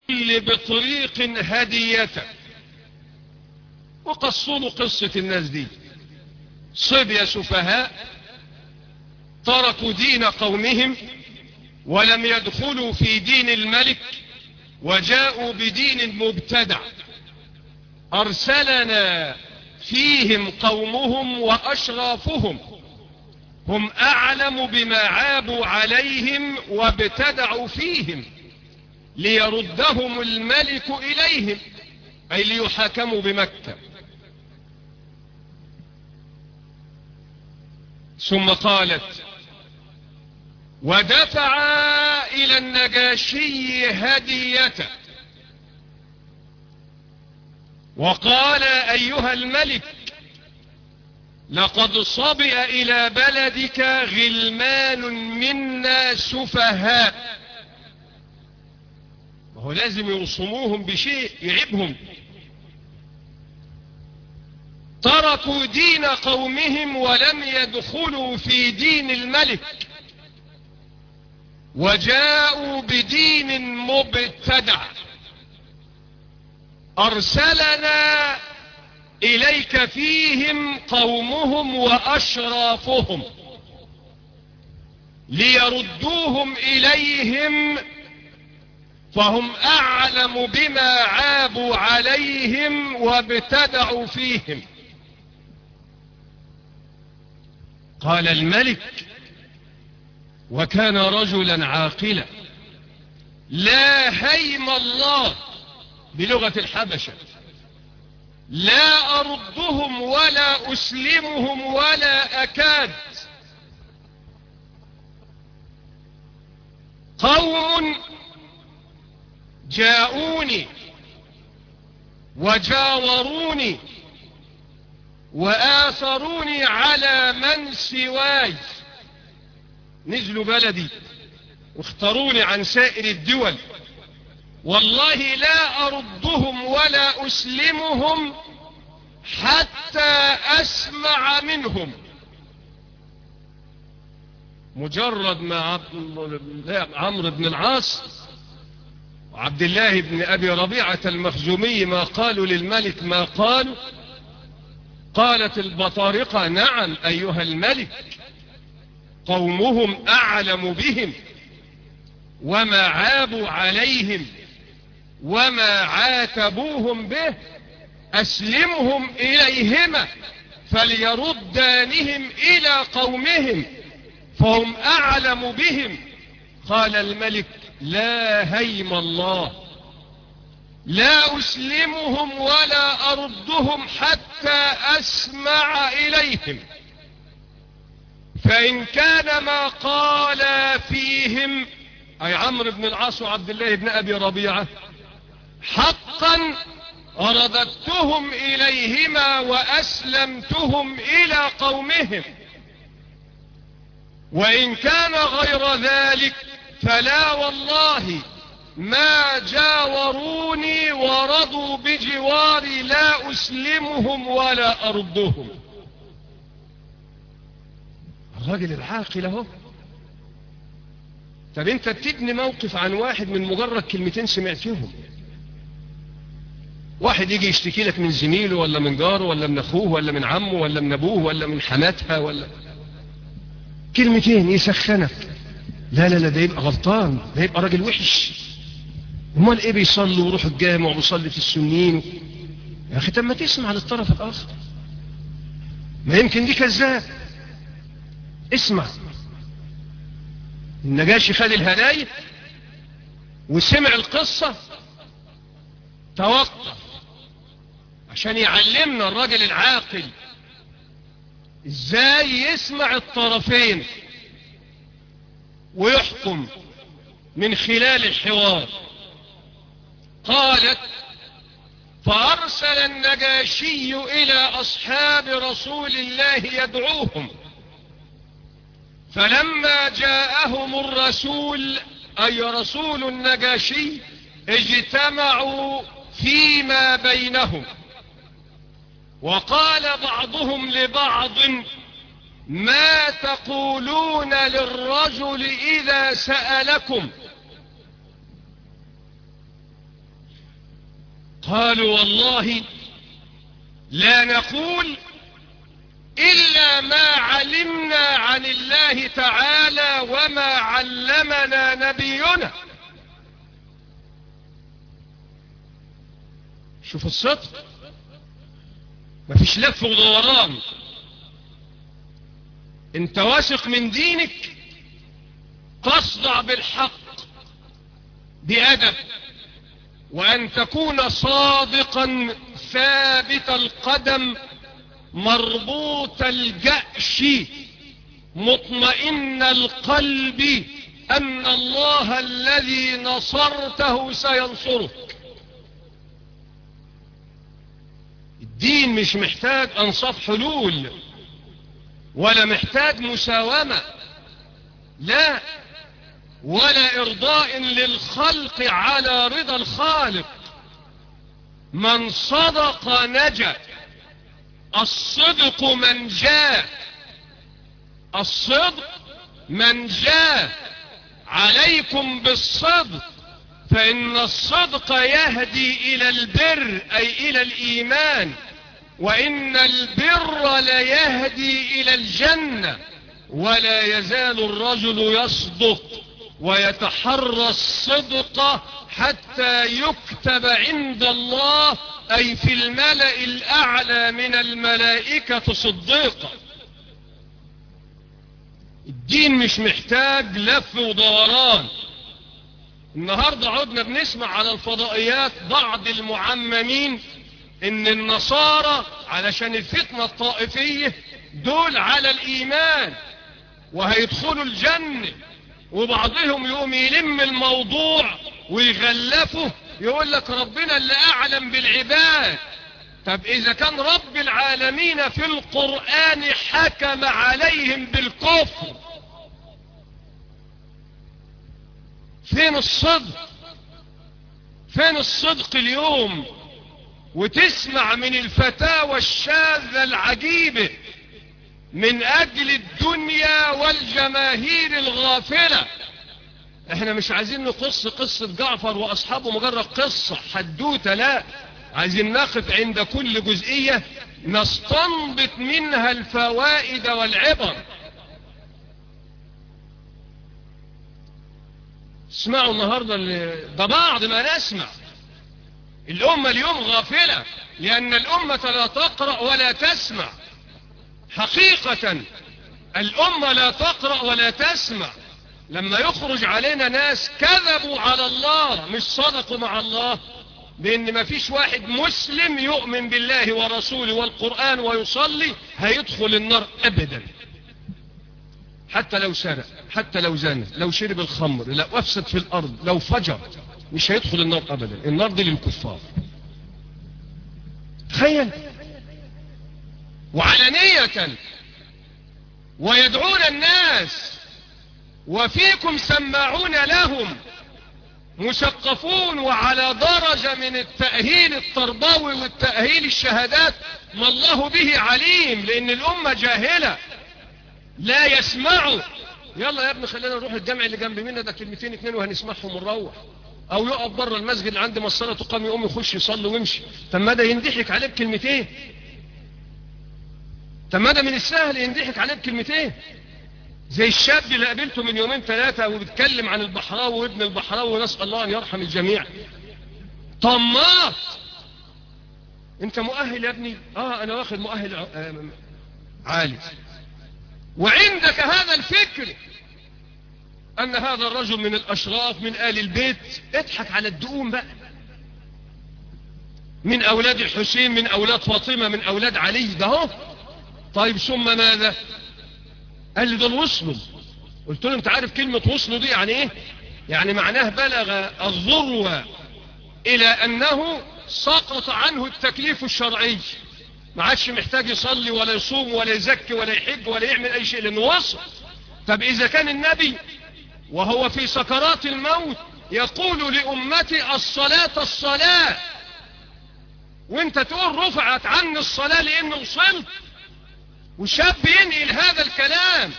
اللي بطريق هدية وقصوا قصة الناس دي صبية سفهاء تركوا دين قومهم ولم يدخلوا في دين الملك وجاءوا بدين مبتدع أرسلنا فيهم قومهم وأشرافهم هم أعلم بما عابوا عليهم وابتدعوا فيهم ليردهم الملك إليهم أي ليحاكموا بمكة ثم قالت ودفع إلى النجاشي هديته وقال أيها الملك لقد صبئ إلى بلدك غلمان منا سفهاء وهو لازم يوصموهم بشيء يعبهم تركوا دين قومهم ولم يدخلوا في دين الملك وجاءوا بدين مبتدع أرسلنا إليك فيهم قومهم وأشرافهم ليردوهم إليهم فهم أعلم بما عابوا عليهم وابتدعوا فيهم قال الملك وكان رجلا عاقلا لا هيم الله بلغة الحبشة لا أردهم ولا أسلمهم ولا أكاد قوم جاءوني وجاوروني وآثروني على من سواي نزلوا بلدي واختاروني عن سائر الدول والله لا أردهم ولا أسلمهم حتى أسمع منهم مجرد ما عمرو بن العاص وعبد الله بن أبي ربيعة المخزومي ما قالوا للملك ما قالوا قالت البطارقة نعم أيها الملك قومهم أعلم بهم وما عابوا عليهم وما عاتبوهم به أسلمهم إليهما فليردانهم إلى قومهم فهم أعلم بهم قال الملك لا هيم الله لا أسلمهم ولا أردهم حتى أسمع إليهم فإن كان ما قال فيهم أي عمرو بن العاص وعبد الله بن أبي ربيعة حقا رددتهم إليهما وأسلمتهم إلى قومهم وإن كان غير ذلك فلا والله ما جاوروني ورضوا بجواري لا أسلمهم ولا أردهم الراجل العاقل اهو طب انت بتبني موقف عن واحد من مجرد كلمتين سمعتهم واحد يجي يشتكي لك من زميله ولا من جاره ولا من اخوه ولا من عمه ولا من ابوه ولا من حماتها ولا كلمتين يسخنك لا لا لا ده يبقى غلطان ده يبقى راجل وحش امال ايه بيصلي ويروح الجامع ويصلي في السنين يا اخي طب ما تسمع للطرف الاخر ما يمكن دي كذاب اسمع النجاشي خد الهدايا وسمع القصة توقف عشان يعلمنا الراجل العاقل ازاي يسمع الطرفين ويحكم من خلال الحوار قالت فأرسل النجاشي إلى أصحاب رسول الله يدعوهم فلما جاءهم الرسول أي رسول النجاشي اجتمعوا فيما بينهم وقال بعضهم لبعض ما تقولون للرجل إذا سألكم قالوا والله لا نقول إلا ما علمنا عن الله تعالى وما علمنا نبينا شوف الصدق مفيش لف ودوران انت واثق من دينك تصدع بالحق بأدب وأن تكون صادقا ثابت القدم مربوط الجأش مطمئن القلب أن الله الذي نصرته سينصرك الدين مش محتاج أنصاف حلول ولا محتاج مساومة لا ولا إرضاء للخلق على رضا الخالق من صدق نجا الصدق من جاء الصدق من جاء عليكم بالصدق فإن الصدق يهدي إلى البر أي إلى الإيمان وإن البر ليهدي إلى الجنة ولا يزال الرجل يصدق ويتحرى الصدق حتى يكتب عند الله أي في الملأ الأعلى من الملائكة صديقا الدين مش محتاج لف ودوران النهاردة عدنا بنسمع على الفضائيات بعض المعممين ان النصارى علشان الفتنة الطائفية دول على الايمان وهيدخلوا الجنة وبعضهم يقوم يلم الموضوع ويغلفه يقول لك ربنا اللي اعلم بالعباد طب اذا كان رب العالمين في القرآن حكم عليهم بالكفر فين الصدق فين الصدق اليوم وتسمع من الفتاوى الشاذة العجيبة من اجل الدنيا والجماهير الغافلة احنا مش عايزين نقص قصة جعفر واصحابه مجرد قصة حدوتة لا عايزين نقف عند كل جزئية نستنبط منها الفوائد والعبر اسمعوا النهاردة اللي ده بعض ما نسمع الأمة اليوم غافلة لأن الأمة لا تقرأ ولا تسمع حقيقة الأمة لا تقرأ ولا تسمع لما يخرج علينا ناس كذبوا على الله مش صدقوا مع الله بأن ما فيش واحد مسلم يؤمن بالله ورسوله والقرآن ويصلي هيدخل النار أبدا حتى لو سرق حتى لو زنى لو شرب الخمر لو أفسد في الأرض لو فجر مش هيدخل النار أبدا النار دي للكفار تخيل وعلانية ويدعون الناس وفيكم سماعون لهم مثقفون وعلى درجة من التأهيل التربوي والتأهيل الشهادات ما الله به عليم لأن الأمة جاهلة لا يسمعوا يلا يا ابني خلينا نروح الجامع اللي جنب منا ده كلمتين اتنين وهنسمعهم ونروح او يقف بره المسجد اللي عند الصلاه تقام يقوم يخش يصلي ويمشي طب ما ده يندحك عليه بكلمتين طب ما ده من السهل يندحك عليه بكلمتين زي الشاب اللي قابلته من يومين ثلاثة وبيتكلم عن البحراوي وابن البحراوي ونسأل الله أن يرحم الجميع طماط انت مؤهل يا ابني اه انا واخد مؤهل عالي وعندك هذا الفكر ان هذا الرجل من الاشراف من آل البيت اضحك على الدقوم بقى من اولاد الحسين من اولاد فاطمة من اولاد علي ده هو طيب ثم ماذا قال لي دول وصلوا قلت له انت عارف كلمة وصلوا دي يعني ايه يعني معناه بلغ الذروة الى انه سقط عنه التكليف الشرعي ما عادش محتاج يصلي ولا يصوم ولا يزكي ولا يحج ولا يعمل اي شيء لانه وصل طب اذا كان النبي وهو في سكرات الموت يقول لأمتي الصلاة الصلاة وانت تقول رفعت عني الصلاة لانه وصلت وشاب ينقل هذا الكلام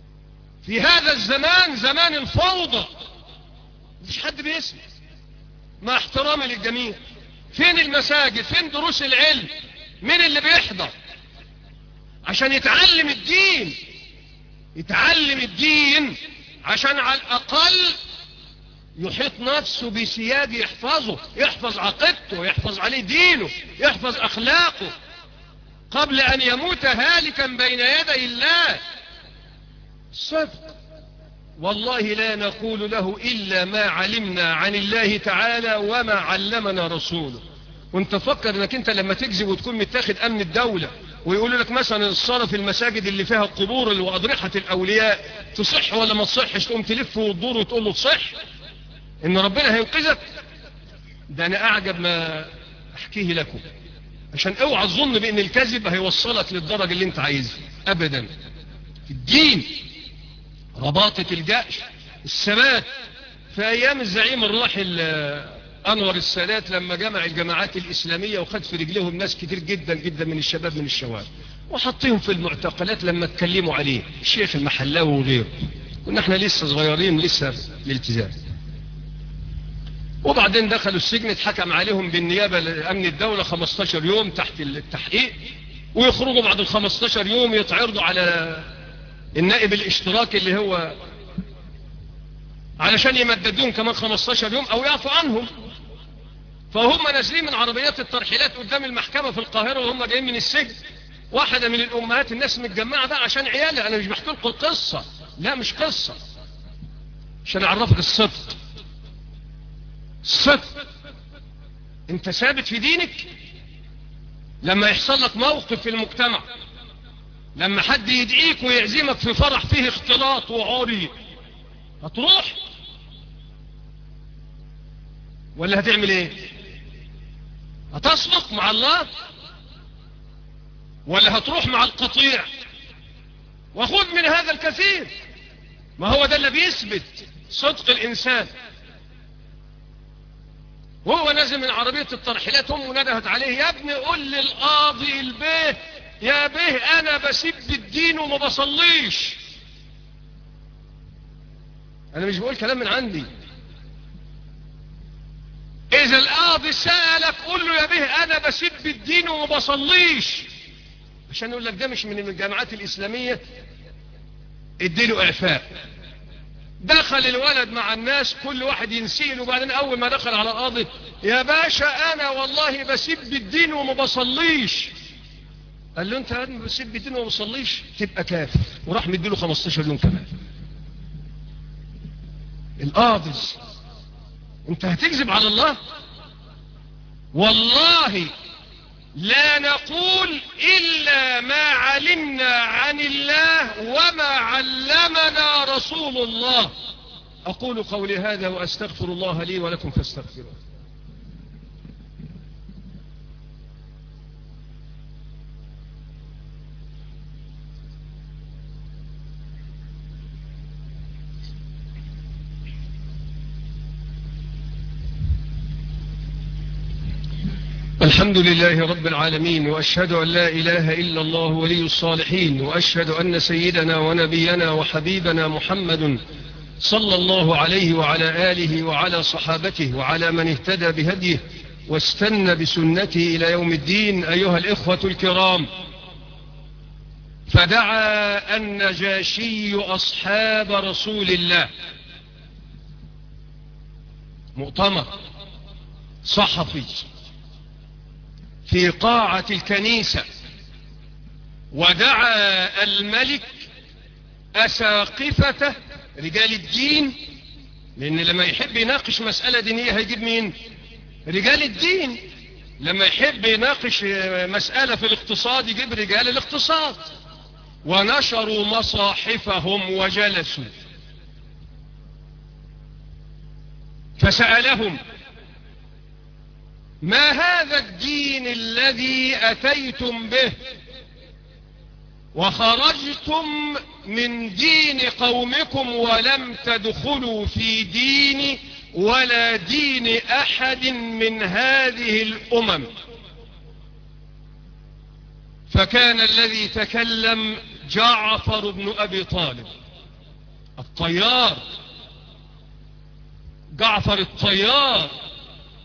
في هذا الزمان زمان الفوضى مفيش حد بيسمع مع احترامي للجميع فين المساجد فين دروس العلم مين اللي بيحضر عشان يتعلم الدين يتعلم الدين عشان على الأقل يحيط نفسه بسياج يحفظه يحفظ عقيدته يحفظ عليه دينه يحفظ أخلاقه قبل أن يموت هالكا بين يدي الله صدق والله لا نقول له إلا ما علمنا عن الله تعالى وما علمنا رسوله وانت فكر انك انت لما تكذب وتكون متاخد امن الدولة ويقولوا لك مثلا الصلاة في المساجد اللي فيها القبور واضرحة الاولياء تصح ولا ما تصحش تقوم تلف وتدور وتقول له تصح ان ربنا هينقذك ده انا اعجب ما احكيه لكم عشان اوعى تظن بان الكذب هيوصلك للدرجة اللي انت عايزها ابدا في الدين رباطة الجأش الثبات في ايام الزعيم الراحل انور السادات لما جمع الجماعات الاسلامية وخد في رجلهم ناس كتير جدا جدا من الشباب من الشوارع وحطيهم في المعتقلات لما اتكلموا عليه الشيخ المحلاوي وغيره كنا احنا لسه صغيرين لسه الالتزام وبعدين دخلوا السجن اتحكم عليهم بالنيابة لأمن الدولة 15 يوم تحت التحقيق ويخرجوا بعد ال 15 يوم يتعرضوا على النائب الاشتراكي اللي هو علشان يمددون كمان 15 يوم او يعفوا عنهم فهم نازلين من عربيات الترحيلات قدام المحكمة في القاهرة وهم جايين من السجن واحدة من الامهات الناس متجمعة بقى عشان عيالها انا مش بحكي لكم القصة لا مش قصة عشان اعرفك الصدق الصدق انت ثابت في دينك لما يحصل لك موقف في المجتمع لما حد يدعيك ويعزمك في فرح فيه اختلاط وعري هتروح ولا هتعمل ايه هتصدق مع الله ولا هتروح مع القطيع وخذ من هذا الكثير ما هو ده اللي بيثبت صدق الانسان وهو نازل من عربية الترحيلات امه ندهت عليه يا ابني قول للقاضي البيه يا بيه انا بسيب الدين وما بصليش انا مش بقول كلام من عندي اذا القاضي سألك قول له يا بيه انا بسيب الدين وما بصليش عشان يقول لك ده مش من الجامعات الاسلامية اديله اعفاء دخل الولد مع الناس كل واحد ينسيل وبعدين اول ما دخل على القاضي يا باشا انا والله بسيب الدين وما بصليش قال له انت يا ابني بسيب الدين وما بصليش تبقى كافر وراح مديله 15 يوم كمان القاضي انت هتكذب على الله والله لا نقول إلا ما علمنا عن الله وما علمنا رسول الله أقول قولي هذا وأستغفر الله لي ولكم فاستغفروه الحمد لله رب العالمين وأشهد أن لا إله إلا الله ولي الصالحين وأشهد أن سيدنا ونبينا وحبيبنا محمد صلى الله عليه وعلى آله وعلى صحابته وعلى من اهتدى بهديه واستنى بسنته إلى يوم الدين أيها الإخوة الكرام فدعا النجاشي أصحاب رسول الله مؤتمر صحفي في قاعة الكنيسة ودعا الملك أساقفته رجال الدين لأن لما يحب يناقش مسألة دينية هيجيب مين رجال الدين لما يحب يناقش مسألة في الاقتصاد يجيب رجال الاقتصاد ونشروا مصاحفهم وجلسوا فسألهم ما هذا الدين الذي أتيتم به وخرجتم من دين قومكم ولم تدخلوا في دين ولا دين أحد من هذه الأمم فكان الذي تكلم جعفر بن أبي طالب الطيار جعفر الطيار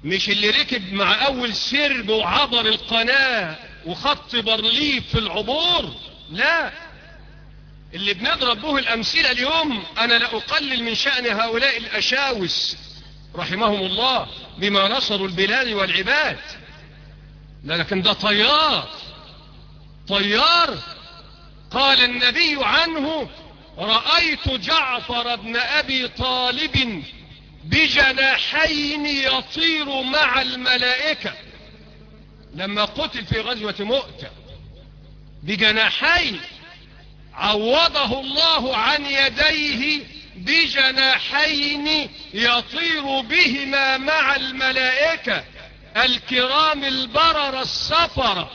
مش اللي ركب مع اول سرب وعبر القناة وخط برليف في العبور لا اللي بنضرب به الامثلة اليوم انا لا اقلل من شأن هؤلاء الاشاوس رحمهم الله بما نصروا البلاد والعباد لا لكن ده طيار طيار قال النبي عنه رأيت جعفر بن أبي طالب بجناحين يطير مع الملائكة لما قتل في غزوة مؤتة بجناحين عوضه الله عن يديه بجناحين يطير بهما مع الملائكة الكرام البرر السفر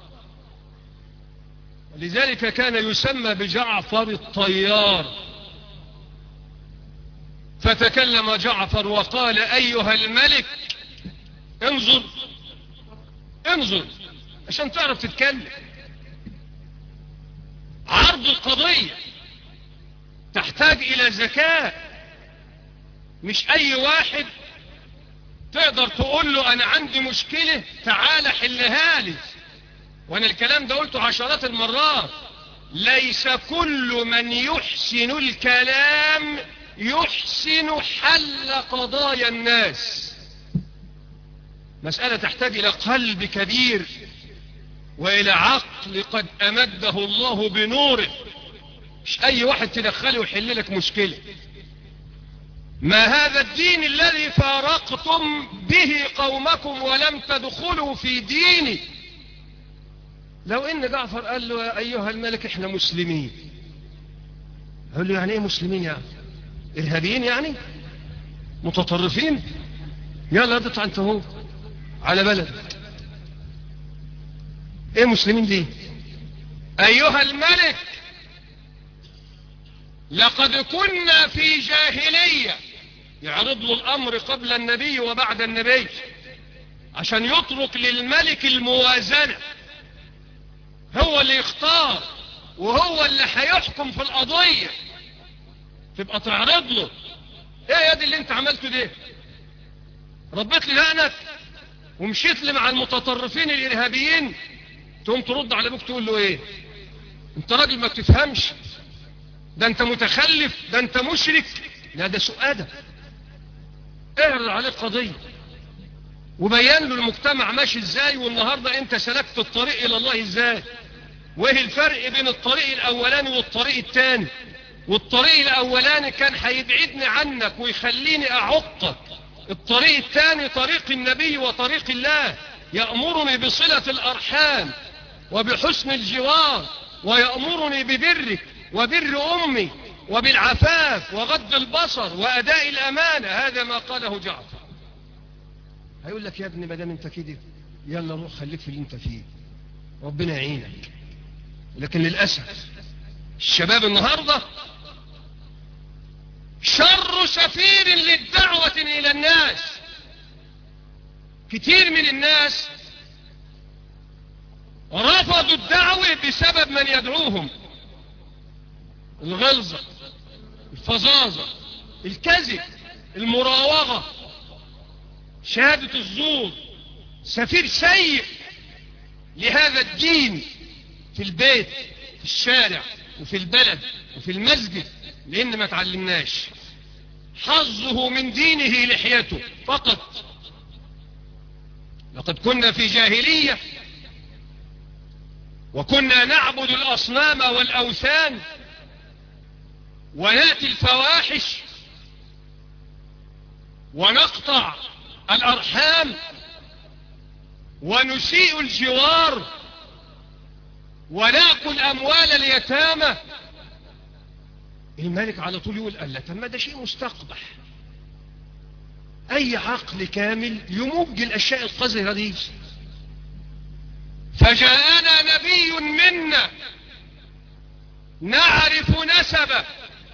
لذلك كان يسمى بجعفر الطيار فتكلم جعفر وقال أيها الملك انظر انظر عشان تعرف تتكلم عرض القضية تحتاج إلى ذكاء مش أي واحد تقدر تقول له أنا عندي مشكلة تعال حلها لي وأنا الكلام ده قلته عشرات المرات ليس كل من يحسن الكلام يحسن حل قضايا الناس مسألة تحتاج إلى قلب كبير وإلى عقل قد أمده الله بنوره مش أي واحد تدخله ويحل لك مشكلة ما هذا الدين الذي فارقتم به قومكم ولم تدخلوا في ديني لو ان جعفر قال له يا ايها الملك احنا مسلمين قال له يعني ايه مسلمين يعني ارهابيين يعني متطرفين يلا اطلع انت هو على بلد ايه مسلمين دي ايها الملك لقد كنا في جاهلية يعرض له الامر قبل النبي وبعد النبي عشان يترك للملك الموازنة هو اللي يختار وهو اللي هيحكم في القضية تبقى تعرض له ايه يا دي اللي انت عملته ده ربيت لي لعنك ومشيت لي مع المتطرفين الارهابيين تقوم ترد على ابوك تقول له ايه انت راجل ما بتفهمش ده انت متخلف ده انت مشرك لا ده سوء ادب اعرض عليه القضية وبين له المجتمع ماشي ازاي والنهاردة انت سلكت الطريق الى الله ازاي وايه الفرق بين الطريق الاولاني والطريق الثاني والطريق الاولاني كان هيبعدني عنك ويخليني اعقك الطريق الثاني طريق النبي وطريق الله يأمرني بصلة الارحام وبحسن الجوار ويأمرني ببرك وبر امي وبالعفاف وغض البصر واداء الامانة هذا ما قاله جعفر هيقول لك يا ابني ما دام انت كده يلا روح خليك في اللي انت فيه ربنا يعينك لكن للأسف الشباب النهاردة شر سفير للدعوة إلى الناس كتير من الناس رفضوا الدعوة بسبب من يدعوهم الغلظة الفظاظة الكذب المراوغة شهادة الزور سفير سيء لهذا الدين في البيت في الشارع وفي البلد وفي المسجد لان ما تعلمناش حظه من دينه لحيته فقط لقد كنا في جاهلية وكنا نعبد الأصنام والأوثان وناتي الفواحش ونقطع الأرحام ونسيء الجوار ونأكل أموال اليتامى الملك على طول يقول ألا تم ده شيء مستقبح أي عقل كامل يمج الأشياء القذرة دي فجاءنا نبي منا نعرف نسبه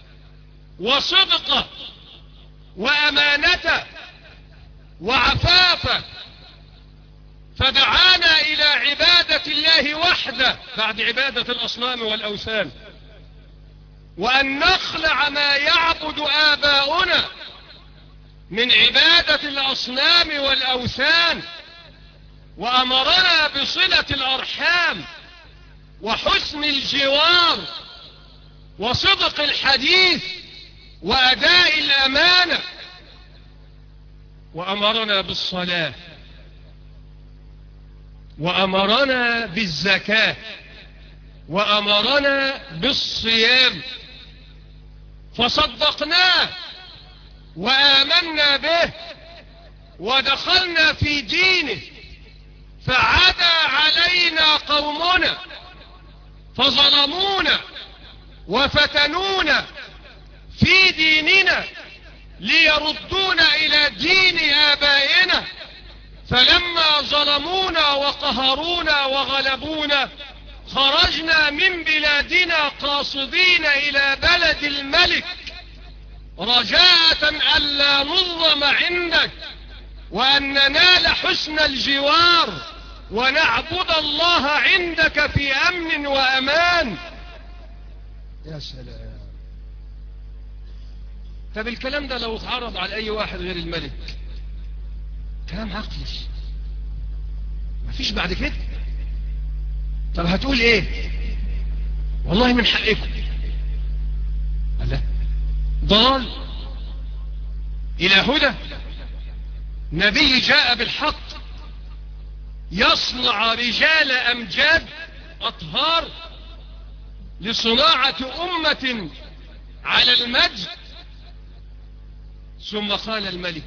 وصدقه وأمانته وعفافه فدعانا إلى عبادة الله وحده بعد عبادة الأصنام والأوثان وأن نخلع ما يعبد آباؤنا من عبادة الأصنام والأوثان وأمرنا بصلة الأرحام وحسن الجوار وصدق الحديث وأداء الأمانة وأمرنا بالصلاة وأمرنا بالزكاة وأمرنا بالصيام فصدقناه وآمنا به ودخلنا في دينه فعدا علينا قومنا فظلمونا وفتنونا في ديننا ليردونا إلى دين آبائنا فلما ظلمونا وقهرونا وغلبونا خرجنا من بلادنا قاصدين إلى بلد الملك رجاءة ألا نظلم عندك وأن ننال حسن الجوار ونعبد الله عندك في أمن وأمان يا سلام طب الكلام ده لو اتعرض على أي واحد غير الملك كلام عقلي مفيش بعد كده طب هتقول ايه والله من حقكم لا ضلال الى هدى نبي جاء بالحق يصنع رجال امجاد اطهار لصناعة امة على المجد ثم قال الملك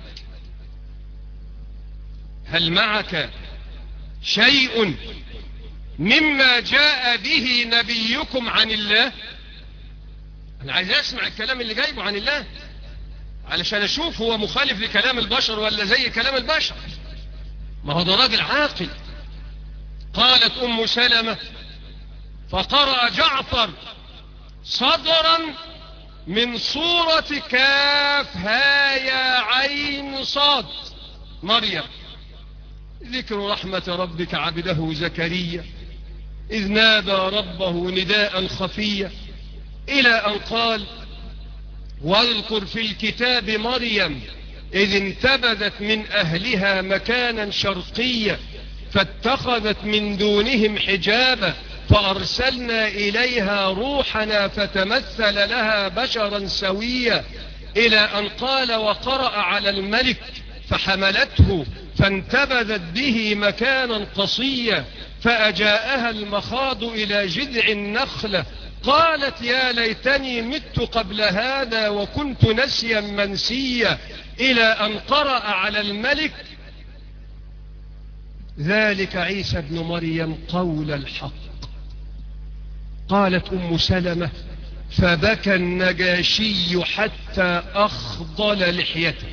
هل معك شيء مما جاء به نبيكم عن الله انا عايز اسمع الكلام اللي جايبه عن الله علشان اشوف هو مخالف لكلام البشر ولا زي كلام البشر ما هو ده راجل عاقل قالت ام سلمة فقرأ جعفر صدرا من صورة كاف هايا عين صاد مريم ذكر رحمة ربك عبده زكريا إذ نادى ربه نداء خفيا إلى أن قال واذكر في الكتاب مريم إذ انتبذت من أهلها مكانا شرقيا فاتخذت من دونهم حجابا فأرسلنا إليها روحنا فتمثل لها بشرا سويا إلى أن قال وقرأ على الملك فحملته فانتبذت به مكانا قصيا فأجاءها المخاض إلى جذع النخلة قالت يا ليتني مت قبل هذا وكنت نسيا منسيا إلى أن قرأ على الملك ذلك عيسى ابن مريم قول الحق قالت أم سلمة فبكى النجاشي حتى أخضل لحيته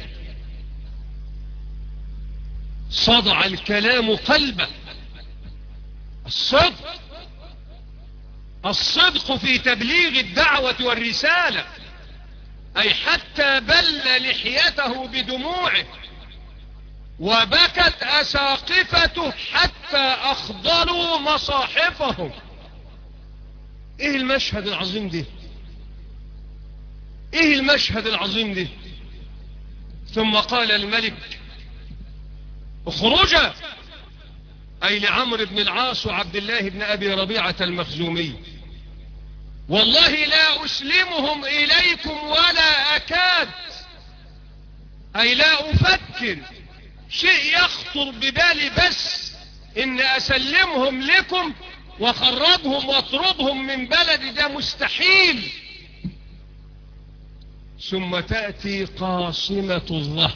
صدع الكلام قلبه الصدق الصدق في تبليغ الدعوة والرسالة أي حتى بل لحيته بدموعه وبكت أساقفته حتى أخضروا مصاحفهم إيه المشهد العظيم ده إيه المشهد العظيم ده ثم قال الملك اخرجا أي لعمر بن العاص وعبد الله بن أبي ربيعة المخزومي والله لا أسلمهم إليكم ولا أكاد أي لا أفكر شيء يخطر ببالي بس إن أسلمهم لكم وخرجهم واطردهم من بلدي ده مستحيل ثم تأتي قاصمة الظهر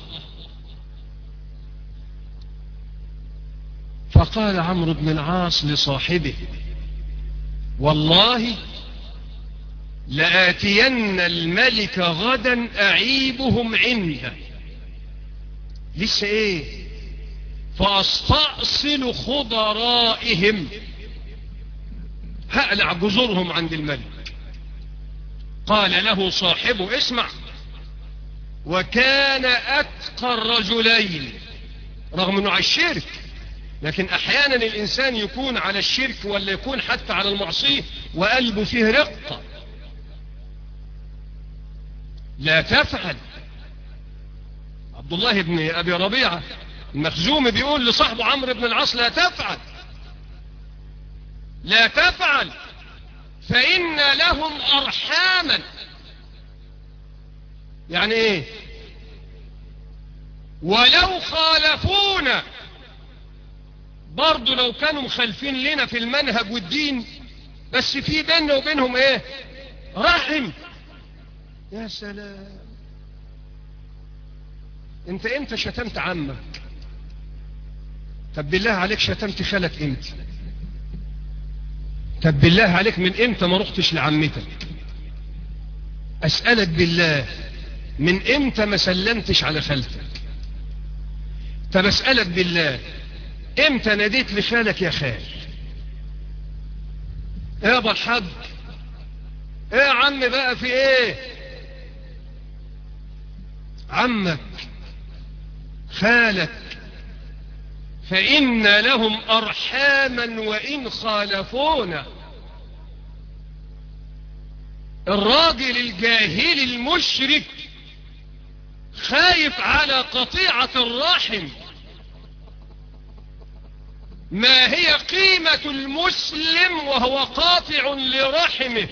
فقال عمرو بن العاص لصاحبه والله لآتين الملك غدا أعيبهم عنده لسه ايه فاستأصل خضرائهم هقلع جزرهم عند الملك قال له صاحبه اسمع وكان أتقى الرجلين رغم انه على الشرك لكن احيانا الانسان يكون على الشرك ولا يكون حتى على المعصية وقلبه فيه رقة لا تفعل عبد الله بن أبي ربيعة المخزومي بيقول لصاحبه عمرو بن العاص لا تفعل لا تفعل فإن لهم أرحاما يعني إيه ولو خالفونا برضو لو كانوا مخالفين لنا في المنهج والدين بس في بيننا وبينهم ايه رحم يا سلام انت امتى شتمت عمك طب بالله عليك شتمت خالك امتى طب بالله عليك من امتى ما رحتش لعمتك اسألك بالله من امتى ما سلمتش على خالتك طب اسألك بالله امتى ناديت لخالك يا خال يابا الحاج ايه يا عم بقى في ايه عمك خالك فإن لهم أرحاما وإن خالفونا الراجل الجاهل المشرك خايف على قطيعة الرحم ما هي قيمة المسلم وهو قاطع لرحمه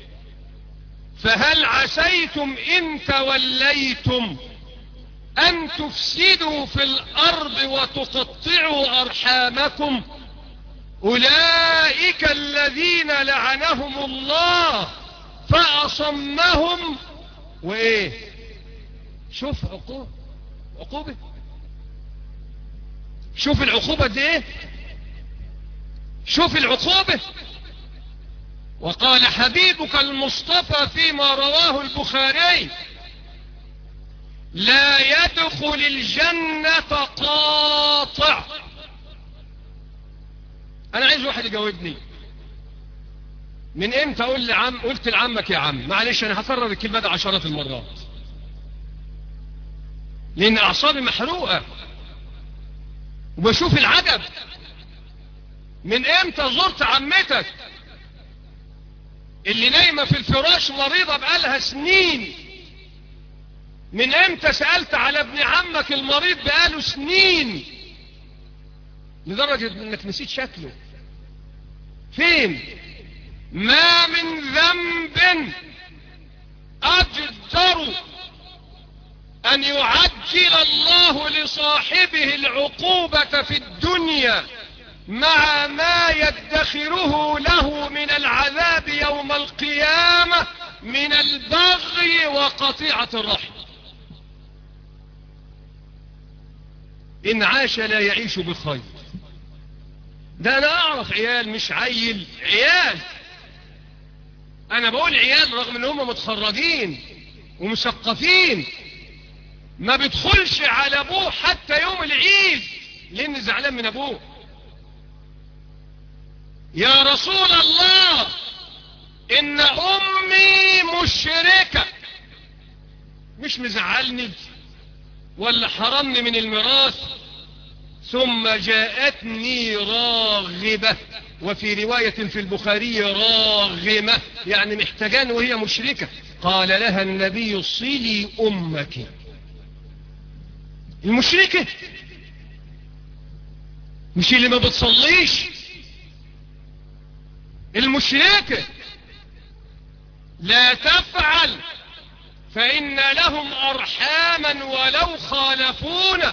فهل عسيتم إن توليتم أن تفسدوا في الأرض وتقطعوا أرحامكم أولئك الذين لعنهم الله فأصمهم وإيه شوف عقوبة عقوبة شوف العقوبة دي ايه شوف العقوبة وقال حبيبك المصطفى فيما رواه البخاري لا يدخل الجنة قاطع انا عايز واحد يجاوبني من امتى اقول لعم قلت لعمك يا عم معلش انا هكرر الكلمه دي عشرات المرات لان اعصابي محروقه وبشوف العجب من امتى زرت عمتك اللي نايمة في الفراش مريضة بقالها سنين من امتى سألت على ابن عمك المريض بقاله سنين لدرجة انك نسيت شكله فين ما من ذنب اجدر ان يعجل الله لصاحبه العقوبة في الدنيا مع ما يدخره له من العذاب يوم القيامة من البغي وقطيعة الرحم إن عاش لا يعيش بخير ده أنا أعرف عيال مش عيل عيال أنا بقول عيال رغم أن هم متخرجين ومثقفين ما بيدخلش على أبوه حتى يوم العيد لأن زعلان من أبوه يا رسول الله ان امي مشركة مش مزعلني ولا حرمني من الميراث ثم جاءتني راغبة وفي رواية في البخاري راغمة يعني محتاجان وهي مشركة قال لها النبي صلي امك المشركة مش اللي ما بتصليش المشركة لا تفعل فإن لهم أرحاما ولو خالفونا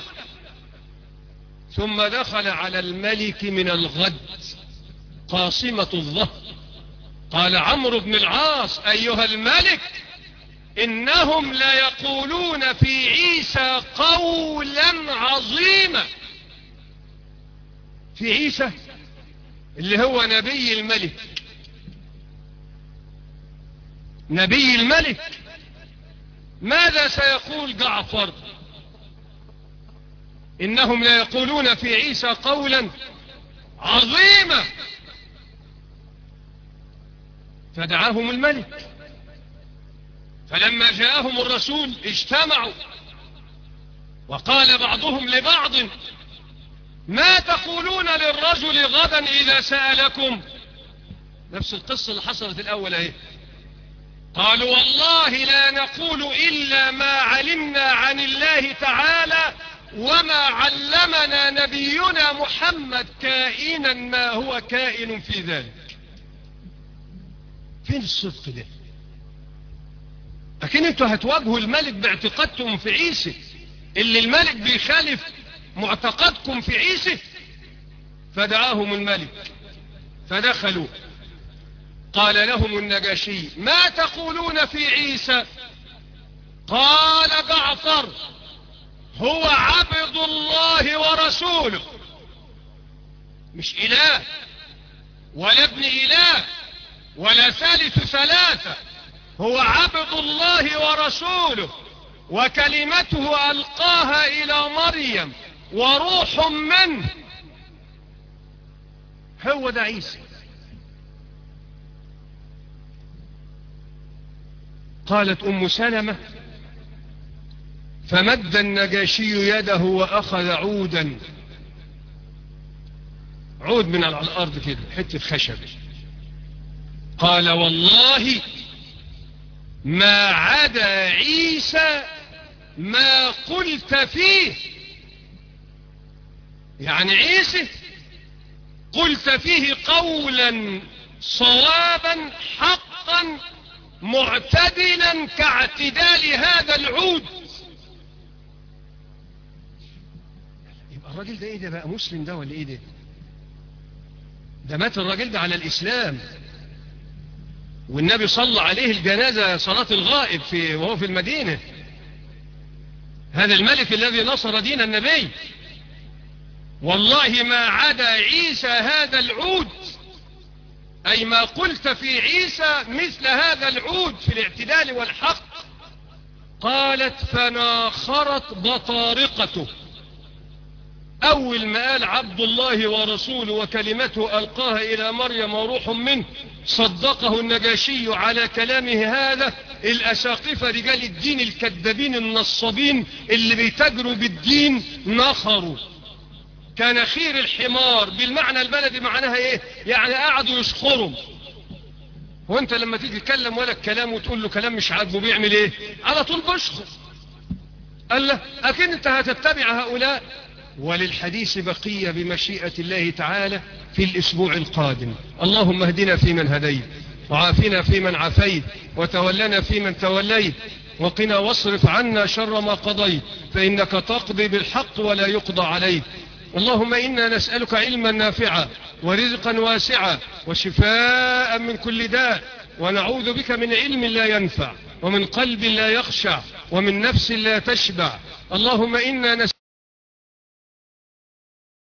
ثم دخل على الملك من الغد قاصمة الظهر قال عمرو بن العاص أيها الملك إنهم ليقولون في عيسى قولا عظيما في عيسى اللي هو نبي الملك نبي الملك ماذا سيقول جعفر إنهم لا يقولون في عيسى قولا عظيما فدعاهم الملك فلما جاءهم الرسول اجتمعوا وقال بعضهم لبعض ما تقولون للرجل غدا إذا سألكم نفس القصة اللي حصلت الأول اهي قالوا والله لا نقول إلا ما علمنا عن الله تعالى وما علمنا نبينا محمد كائنا ما هو كائن في ذلك فين الصدق ده لكن انتوا هتواجهوا الملك باعتقادكم في عيسى اللي الملك بيخالف معتقدكم في عيسى فدعاهم الملك فدخلوا قال لهم النجاشي ما تقولون في عيسى قال جعفر هو عبد الله ورسوله مش إله ولا ابن إله ولا ثالث ثلاثة هو عبد الله ورسوله وكلمته ألقاها إلى مريم وروح منه هو ده عيسى قالت أم سلمة فمد النجاشي يده وأخذ عودا عود من على الأرض كده حتة خشب قال والله ما عدا عيسى ما قلت فيه يعني عيسى قلت فيه قولا صوابا حقا معتدلا كاعتدال هذا العود يبقى الراجل ده ايه ده بقى مسلم ده ولا ايه ده ده مات الراجل ده على الاسلام والنبي صلى عليه الجنازة صلاة الغائب في وهو في المدينة هذا الملك الذي نصر دين النبي والله ما عدا عيسى هذا العود أي ما قلت في عيسى مثل هذا العود في الاعتدال والحق قالت فناخرت بطارقته أول ما قال عبد الله ورسوله وكلمته ألقاها إلى مريم وروح منه صدقه النجاشي على كلامه هذا الأساقفة رجال الدين الكذابين النصابين اللي بيتجروا بالدين نخروا كان خير الحمار بالمعنى البلدي معناها ايه يعني قعدوا يشخروا وانت لما تيجي تكلم ولا الكلام وتقول له كلام مش عاجبه بيعمل ايه على طول بشخر قال له اكيد انت هتتبع هؤلاء وللحديث بقية بمشيئة الله تعالى في الاسبوع القادم اللهم اهدنا فيمن هديت وعافنا فيمن عافيت وتولنا فيمن توليت وقنا واصرف عنا شر ما قضيت فإنك تقضي بالحق ولا يقضى عليك اللهم إنا نسألك علما نافعا ورزقا واسعا وشفاء من كل داء ونعوذ بك من علم لا ينفع ومن قلب لا يخشع ومن نفس لا تشبع اللهم إنا نسألك